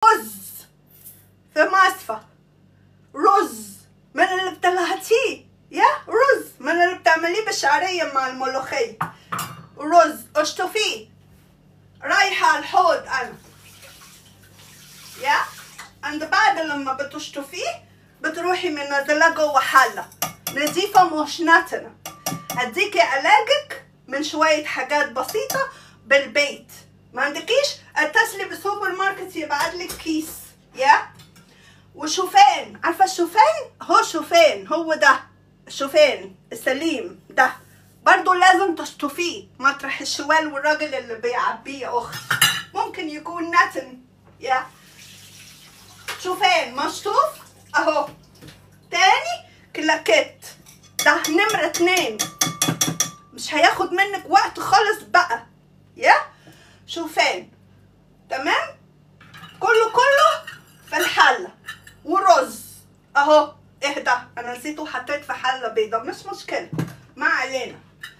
رز في مصفى رز من اللي بتلهتيه يا رز من اللي بتعمليه بالشعرية مع الملوخية رز اشطفيه رايحة على الحوض أنا يا عند بعد لما بتشطفيه بتروحي منزلاه جوه حلة نظيفة مش نتنة هديكي علاجك من شوية حاجات بسيطة بالبيت ما عندكيش اتصلي بالسوبر ماركت يبعتلك كيس يا وشوفان عارفة الشوفان هو شوفان هو ده الشوفان السليم ده برضو لازم تشطفيه مطرح الشوال والراجل اللي بيعبيه يا اخت ممكن يكون نتن يا شوفان مشطوف اهو تاني كلاكيت ده نمرة اتنين مش هياخد منك وقت خالص بقى يا شوفان تمام كله كله في الحلة ورز اهو اهدى انا نسيته حطيت في حلة بيضة مش مشكلة ما علينا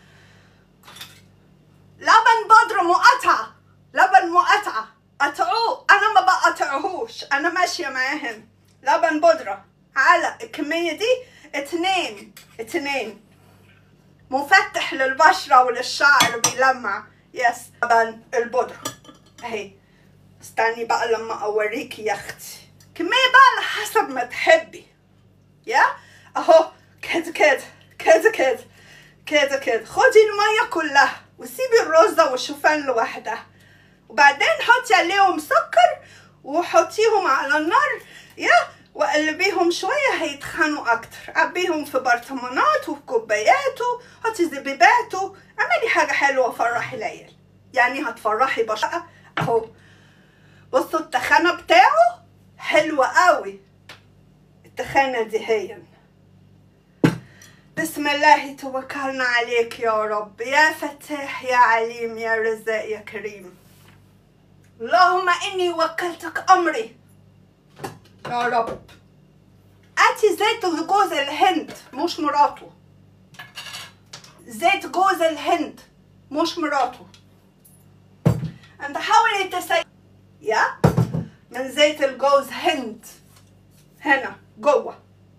لبن بودرة مقطعة لبن مقطعة قطعوه انا ما بقطعهوش انا ماشية معاهم لبن بودرة على الكمية دي اتنين اتنين مفتح للبشرة وللشعر بيلمع يس لبن البودرة اهي استني بقى لما اوريكي يا اختي كمية بقى على حسب ما تحبي يا اهو كده كده كده كده كده كده خدي المية كلها وسيبي الرزة والشوفان لوحدها وبعدين حطي عليهم سكر وحطيهم على النار يا وقلبيهم شوية هيتخنوا أكتر عبيهم في برطمانات وفي كوبايات حطي زبيبات اعملي حاجة حلوة وفرحي العيال يعني هتفرحي بشقة أهو بصوا التخانة بتاعه حلوة قوي التخانة دي هي بسم الله توكلنا عليك يا رب يا فتاح يا عليم يا رزاق يا كريم اللهم إني وكلتك أمري يا رب أتي زيت جوز الهند مش مراته زيت جوز الهند مش مراته انت حاولي تسي يا من زيت الجوز هند هنا جوه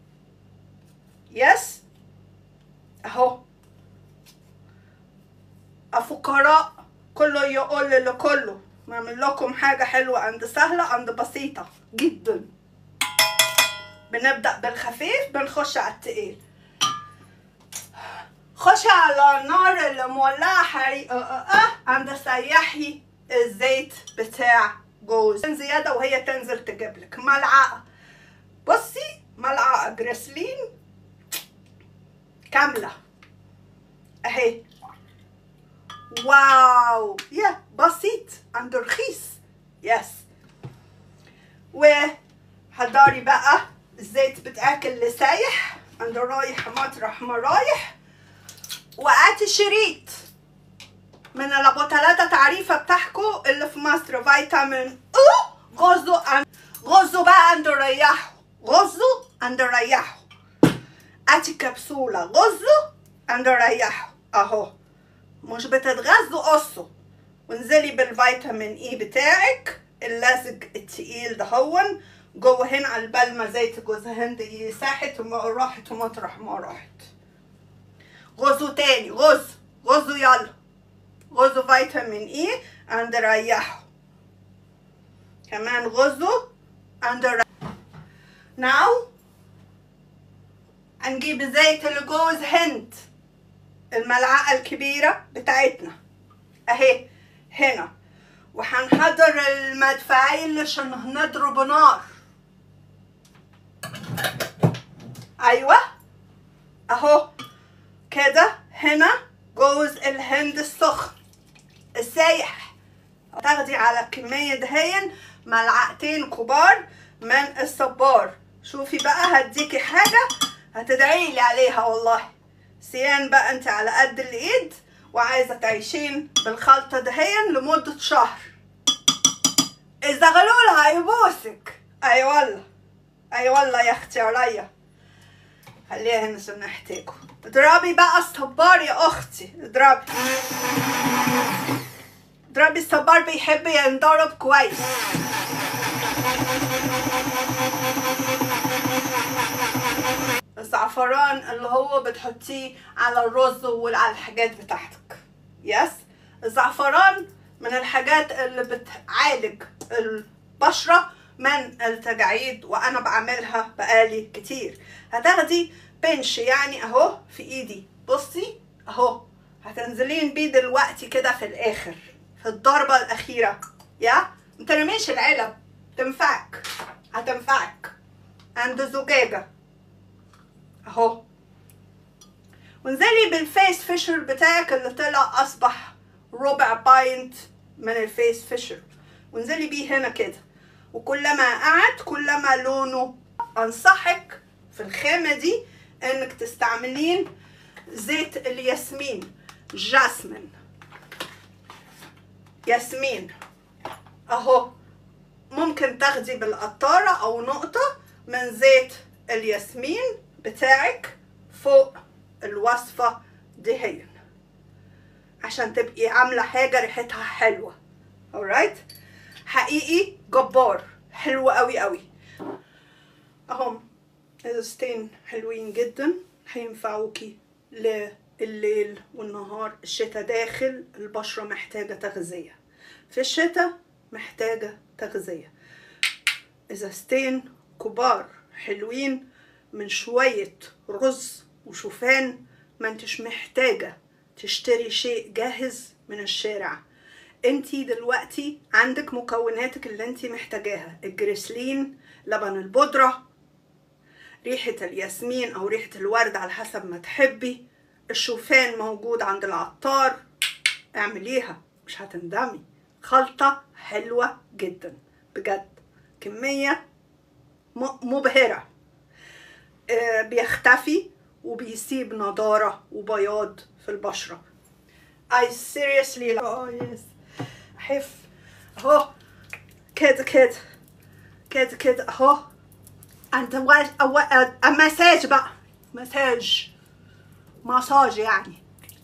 يس اهو الفقراء كله يقول لكله نعمل لكم حاجة حلوة عند سهلة عند بسيطة جدا بنبدأ بالخفيف بنخش على التقيل خش على النار اللي مولعة حريقة أه أه عند سيحي الزيت بتاع جوز زيادة وهي تنزل تجيب لك ملعقة بصي ملعقة جريسلين كاملة اهي واو يا بسيط عند رخيص يس وحضري بقى الزيت بتاعك اللي سايح عند رايح مطرح ما رايح وقعتي شريط من الابو ثلاثة تعريفة بتاعكو اللي في مصر فيتامين او غزو عن غزو بقى عند ريحه غزو عند ريحه هاتي كبسولة غزو عند ريحه اهو مش بتتغذوا قصوا وانزلي بالفيتامين اي بتاعك اللزج التقيل ده هون جوه هنا على البلمة زيت جوز هند ساحت وما راحت ومطرح ما راحت غزو تاني غز غزو يلا غزو فيتامين اي عند ريحه كمان غزو عند ريحه ناو هنجيب زيت الجوز هند الملعقة الكبيرة بتاعتنا اهي هنا وهنحضر المدفعين عشان هنضرب نار ايوه اهو كده هنا جوز الهند السخن السايح تاخدي على الكمية دهين ملعقتين كبار من الصبار شوفي بقى هديكي حاجة هتدعي لي عليها والله سيان بقى انت على قد الايد وعايزة تعيشين بالخلطة دهين لمدة شهر اذا غلول هيبوسك اي والله اي والله يا اختي عليا خليها هنا عشان نحتاجه اضربي بقى الصبار يا اختي اضربي اضربي الصبار بيحب ينضرب كويس الزعفران اللي هو بتحطيه على الرز وعلى الحاجات بتاعتك يس الزعفران من الحاجات اللي بتعالج البشرة من التجاعيد وانا بعملها بقالي كتير هتاخدي بنش يعني اهو في ايدي بصي اهو هتنزلين بيه دلوقتي كده في الاخر في الضربة الاخيرة يا مترميش العلب تنفعك هتنفعك عند زجاجة اهو وانزلي بالفيس فيشر بتاعك اللي طلع اصبح ربع باينت من الفيس فيشر وانزلي بيه هنا كده وكلما قعد كلما لونه انصحك في الخامة دي انك تستعملين زيت الياسمين جاسمين ياسمين اهو ممكن تاخدي بالقطارة او نقطة من زيت الياسمين بتاعك فوق الوصفة دهيا عشان تبقي عاملة حاجة ريحتها حلوة alright حقيقي جبار حلو قوي قوي اهم ازازتين حلوين جدا هينفعوكي لليل والنهار الشتاء داخل البشرة محتاجة تغذية في الشتاء محتاجة تغذية ازازتين كبار حلوين من شوية رز وشوفان ما انتش محتاجة تشتري شيء جاهز من الشارع انتي دلوقتي عندك مكوناتك اللي انتي محتاجاها الجريسلين لبن البودرة ريحة الياسمين او ريحة الورد على حسب ما تحبي الشوفان موجود عند العطار اعمليها مش هتندمي خلطة حلوة جدا بجد كمية مبهرة آه بيختفي وبيسيب نضارة وبياض في البشرة I seriously oh yes حف اهو كده كده كده كده اهو انت مساج بقى مساج مساج يعني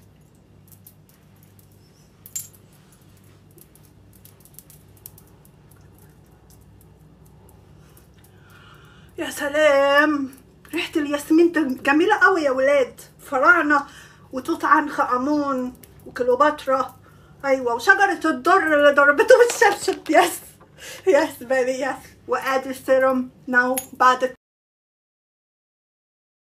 يا سلام ريحة الياسمين جميلة قوي يا ولاد فراعنة وتوت عنخ آمون وكليوباترا ايوه وشجرة الدر اللي ضربته بالشبشب يس يس بيبي يس وادي السيروم ناو بعد